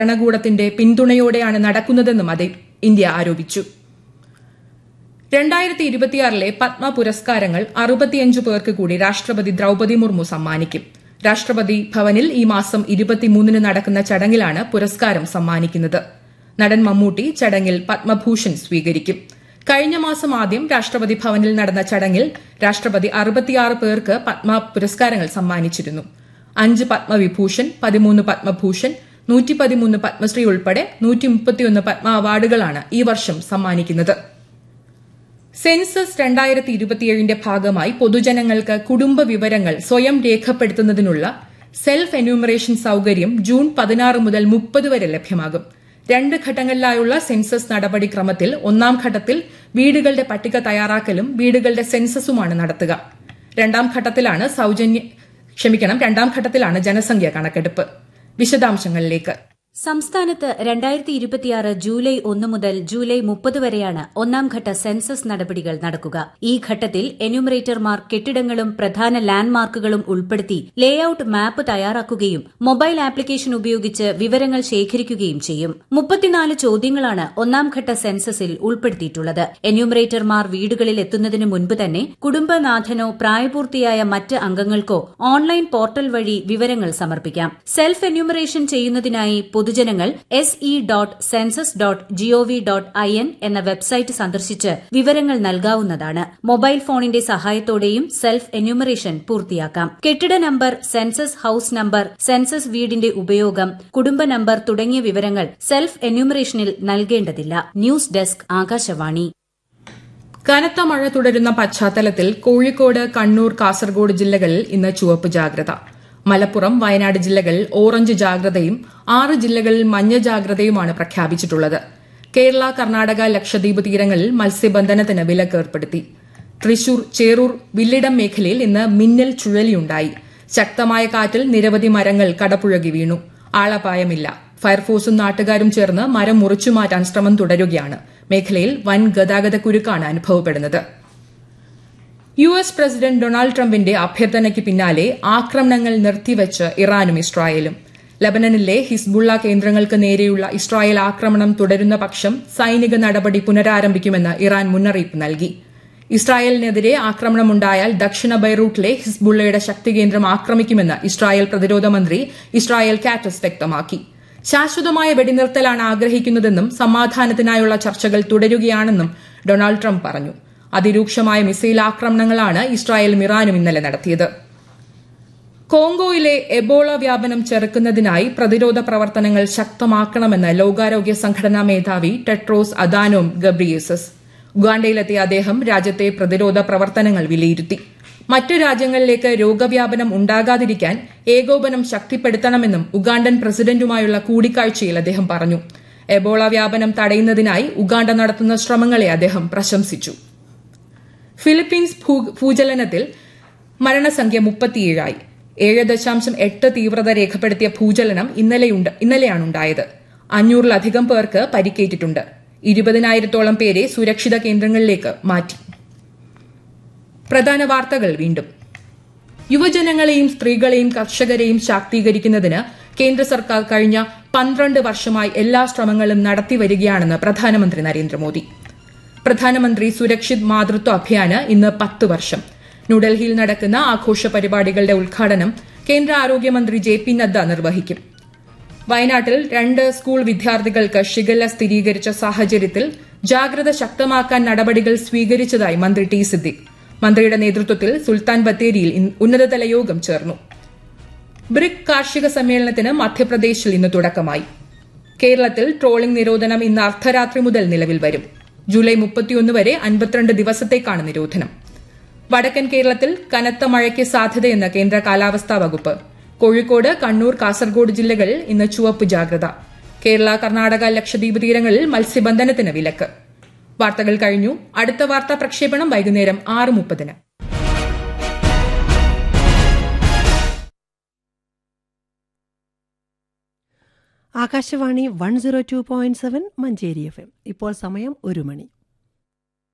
ഭരണകൂടത്തിന്റെ പിന്തുണയോടെയാണ് നടക്കുന്നതെന്നും അത് ഇന്ത്യ ആരോപിച്ചു രണ്ടായിരത്തി ഇരുപത്തിയാറിലെ പത്മ പുരസ്കാരങ്ങൾ അറുപത്തിയഞ്ചു പേർക്ക് കൂടി രാഷ്ട്രപതി ദ്രൌപതി മുർമു സമ്മാനിക്കും രാഷ്ട്രപതി ഭവനിൽ ഈ മാസം ഇരുപത്തിമൂന്നിന് നടക്കുന്ന ചടങ്ങിലാണ് പുരസ്കാരം സമ്മാനിക്കുന്നത് നടൻ മമ്മൂട്ടി ചടങ്ങിൽ പത്മഭൂഷൺ സ്വീകരിക്കും കഴിഞ്ഞ മാസം ആദ്യം രാഷ്ട്രപതി ഭവനിൽ നടന്ന ചടങ്ങിൽ രാഷ്ട്രപതി അറുപത്തിയാറ് പേർക്ക് പത്മ പുരസ്കാരങ്ങൾ സമ്മാനിച്ചിരുന്നു അഞ്ച് പത്മവിഭൂഷൺ പതിമൂന്ന് പത്മഭൂഷൺ നൂറ്റി പതിമൂന്ന് പത്മശ്രീ ഉൾപ്പെടെ നൂറ്റി മുപ്പത്തിയൊന്ന് പത്മ അവാർഡുകളാണ് ഈ വർഷം സമ്മാനിക്കുന്നത് സെൻസസ് രണ്ടായിരത്തി ഇരുപത്തിയേഴിന്റെ ഭാഗമായി പൊതുജനങ്ങൾക്ക് കുടുംബ വിവരങ്ങൾ സ്വയം രേഖപ്പെടുത്തുന്നതിനുള്ള സെൽഫ് എന്യൂമറേഷൻ സൌകര്യം ജൂൺ പതിനാറ് മുതൽ മുപ്പത് വരെ ലഭ്യമാകും രണ്ട് ഘട്ടങ്ങളിലായുള്ള സെൻസസ് നടപടിക്രമത്തിൽ ഒന്നാം ഘട്ടത്തിൽ വീടുകളുടെ പട്ടിക തയ്യാറാക്കലും വീടുകളുടെ സെൻസസുമാണ് നടത്തുക രണ്ടാം ഘട്ടത്തിലാണ് സൌജന്യ ക്ഷമിക്കണം രണ്ടാം ഘട്ടത്തിലാണ് ജനസംഖ്യ കണക്കെടുപ്പ് വിശദാംശങ്ങളിലേക്ക് സംസ്ഥാനത്ത് രണ്ടായിരത്തി ഇരുപത്തിയാറ് ജൂലൈ ഒന്ന് മുതൽ ജൂലൈ മുപ്പത് വരെയാണ് ഒന്നാം ഘട്ട സെൻസസ് നടപടികൾ നടക്കുക ഈ ഘട്ടത്തിൽ എന്യൂമറേറ്റർമാർ കെട്ടിടങ്ങളും പ്രധാന ലാൻഡ്മാർക്കുകളും ഉൾപ്പെടുത്തി ലേഔട്ട് മാപ്പ് തയ്യാറാക്കുകയും മൊബൈൽ ആപ്ലിക്കേഷൻ ഉപയോഗിച്ച് വിവരങ്ങൾ ശേഖരിക്കുകയും ചെയ്യും മുപ്പത്തിനാല് ചോദ്യങ്ങളാണ് ഒന്നാം ഘട്ട സെൻസസിൽ ഉൾപ്പെടുത്തിയിട്ടുള്ളത് എന്യൂമറേറ്റർമാർ വീടുകളിൽ എത്തുന്നതിന് മുൻപ് തന്നെ കുടുംബനാഥനോ പ്രായപൂർത്തിയായ മറ്റ് അംഗങ്ങൾക്കോ ഓൺലൈൻ പോർട്ടൽ വഴി വിവരങ്ങൾ സമർപ്പിക്കാം സെൽഫ് എന്യൂമറേഷൻ ചെയ്യുന്നതിനായി പൊതുജനങ്ങൾ S E dot census dot G O V dot I N എന്ന വെബ്സൈറ്റ് സന്ദർശിച്ച് വിവരങ്ങൾ നൽകാവുന്നതാണ് മൊബൈൽ ഫോണിന്റെ സഹായത്തോടെയും സെൽഫ് എന്യൂമറേഷൻ പൂർത്തിയാക്കാം കെട്ടിട number census house number census വീടിന്റെ ഉപയോഗം കുടുംബ നമ്പർ തുടങ്ങിയ വിവരങ്ങൾ സെൽഫ് എന്യൂമറേഷനിൽ നൽകേണ്ടതില്ല ന്യൂസ് ഡെസ്ക് ആകാശവാണി കനത്ത മഴ തുടരുന്ന പശ്ചാത്തലത്തിൽ കോഴിക്കോട് കണ്ണൂർ കാസർഗോഡ് ജില്ലകളിൽ ഇന്ന് ചുവപ്പ് ജാഗ്രത മലപ്പുറം വയനാട് ജില്ലകളിൽ ഓറഞ്ച് ജാഗ്രതയും ആറ് ജില്ലകളിൽ മഞ്ഞ ജാഗ്രതയുമാണ് പ്രഖ്യാപിച്ചിട്ടുള്ളത് കേരള കർണാടക ലക്ഷദ്വീപ് തീരങ്ങളിൽ മത്സ്യബന്ധനത്തിന് വിലക്ക് ഏർപ്പെടുത്തി തൃശൂർ ചേറൂർ വില്ലിടം മേഖലയിൽ ഇന്ന് മിന്നൽ ചുഴലിയുണ്ടായി ശക്തമായ കാറ്റിൽ നിരവധി മരങ്ങൾ കടപുഴകി വീണു ആളപായമില്ല ഫയർഫോഴ്സും നാട്ടുകാരും ചേർന്ന് മരം മുറിച്ചുമാറ്റാൻ ശ്രമം തുടരുകയാണ് മേഖലയിൽ വൻ ഗതാഗതക്കുരുക്കാണ് അനുഭവപ്പെടുന്നത് യു എസ് പ്രസിഡന്റ് ഡൊണാൾഡ് ട്രംപിന്റെ അഭ്യർത്ഥനയ്ക്ക് പിന്നാലെ ആക്രമണങ്ങൾ നിർത്തിവച്ച് ഇറാനും ഇസ്രായേലും ലബനനിലെ ഹിസ്ബുള്ള കേന്ദ്രങ്ങൾക്ക് നേരെയുള്ള ഇസ്രായേൽ ആക്രമണം തുടരുന്ന പക്ഷം സൈനിക നടപടി പുനരാരംഭിക്കുമെന്ന് ഇറാൻ മുന്നറിയിപ്പ് നൽകി ഇസ്രായേലിനെതിരെ ആക്രമണമുണ്ടായാൽ ദക്ഷിണ ബൈറൂട്ടിലെ ഹിസ്ബുള്ളയുടെ ശക്തികേന്ദ്രം ആക്രമിക്കുമെന്ന് ഇസ്രായേൽ പ്രതിരോധ മന്ത്രി ഇസ്രായേൽ കാറ്റസ് വ്യക്തമാക്കി ശാശ്വതമായ വെടിനിർത്തലാണ് ആഗ്രഹിക്കുന്നതെന്നും സമാധാനത്തിനായുള്ള ചർച്ചകൾ തുടരുകയാണെന്നും ഡൊണാൾഡ് ട്രംപ് പറഞ്ഞു അതിരൂക്ഷമായ മിസൈൽ ആക്രമണങ്ങളാണ് ഇസ്രായേലും ഇറാനും ഇന്നലെ നടത്തിയത് കോങ്കോയിലെ എബോള വ്യാപനം ചെറുക്കുന്നതിനായി പ്രതിരോധ പ്രവർത്തനങ്ങൾ ശക്തമാക്കണമെന്ന് ലോകാരോഗ്യ സംഘടനാ മേധാവി ടെട്രോസ് അദാനോം ഗബ്രിയേസസ് ഉഗാണ്ടയിലെത്തിയ അദ്ദേഹം രാജ്യത്തെ പ്രതിരോധ പ്രവർത്തനങ്ങൾ വിലയിരുത്തി മറ്റു രാജ്യങ്ങളിലേക്ക് രോഗവ്യാപനം ഉണ്ടാകാതിരിക്കാൻ ഏകോപനം ശക്തിപ്പെടുത്തണമെന്നും ഉഗാണ്ടൻ പ്രസിഡന്റുമായുള്ള കൂടിക്കാഴ്ചയിൽ അദ്ദേഹം പറഞ്ഞു എബോള വ്യാപനം തടയുന്നതിനായി ഉഗാണ്ട നടത്തുന്ന ശ്രമങ്ങളെ അദ്ദേഹം പ്രശംസിച്ചു ഫിലിപ്പീൻസ് ഭൂചലനത്തിൽ മരണസംഖ്യ മുപ്പത്തിയേഴായി ഏഴ് ദശാംശം എട്ട് തീവ്രത രേഖപ്പെടുത്തിയ ഭൂചലനം ഇന്നലെയാണുണ്ടായത് അഞ്ഞൂറിലധികം പേർക്ക് പരിക്കേറ്റിട്ടുണ്ട് ഇരുപതിനായിരത്തോളം പേരെ സുരക്ഷിത കേന്ദ്രങ്ങളിലേക്ക് മാറ്റി പ്രധാന വാർത്തകൾ വീണ്ടും യുവജനങ്ങളെയും സ്ത്രീകളെയും കർഷകരെയും ശാക്തീകരിക്കുന്നതിന് കേന്ദ്ര സർക്കാർ കഴിഞ്ഞ പന്ത്രണ്ട് വർഷമായി എല്ലാ ശ്രമങ്ങളും നടത്തിവരികയാണെന്ന് പ്രധാനമന്ത്രി നരേന്ദ്രമോദി പ്രധാനമന്ത്രി സുരക്ഷിത് മാതൃത്വ അഭിയാന് ഇന്ന് പത്ത് വർഷം ന്യൂഡൽഹിയിൽ നടക്കുന്ന ആഘോഷ പരിപാടികളുടെ ഉദ്ഘാടനം കേന്ദ്ര ആരോഗ്യമന്ത്രി ജെ പി നദ്ദ നിർവഹിക്കും വയനാട്ടിൽ രണ്ട് സ്കൂൾ വിദ്യാർത്ഥികൾക്ക് ഷിഗല്ല സ്ഥിരീകരിച്ച സാഹചര്യത്തിൽ ജാഗ്രത ശക്തമാക്കാൻ നടപടികൾ സ്വീകരിച്ചതായി മന്ത്രി ടി സിദ്ദിഖ് മന്ത്രിയുടെ നേതൃത്വത്തിൽ സുൽത്താൻ ബത്തേരിയിൽ ഉന്നതതല യോഗം ചേർന്നു ബ്രിക് കാർഷിക സമ്മേളനത്തിന് മധ്യപ്രദേശിൽ ഇന്ന് തുടക്കമായി കേരളത്തിൽ ട്രോളിംഗ് നിരോധനം ഇന്ന് അർദ്ധരാത്രി മുതൽ നിലവിൽ വരും ജൂലൈ മുപ്പത്തിയൊന്ന് വരെ അൻപത്തിരണ്ട് ദിവസത്തേക്കാണ് നിരോധനം വടക്കൻ കേരളത്തിൽ കനത്ത മഴയ്ക്ക് സാധ്യതയെന്ന് കേന്ദ്ര കാലാവസ്ഥാ വകുപ്പ് കോഴിക്കോട് കണ്ണൂർ കാസർഗോഡ് ജില്ലകളിൽ ഇന്ന് ചുവപ്പ് ജാഗ്രത കേരള കർണാടക ലക്ഷദ്വീപ് തീരങ്ങളിൽ മത്സ്യബന്ധനത്തിന് വിലക്ക് വാർത്തകൾ കഴിഞ്ഞു അടുത്ത വാർത്താ പ്രക്ഷേപണം വൈകുന്നേരം ആറ് മുപ്പതിന് Akashvani one zero two point seven Manjeri F M ഇപ്പോൾ സമയം ഒരു മണി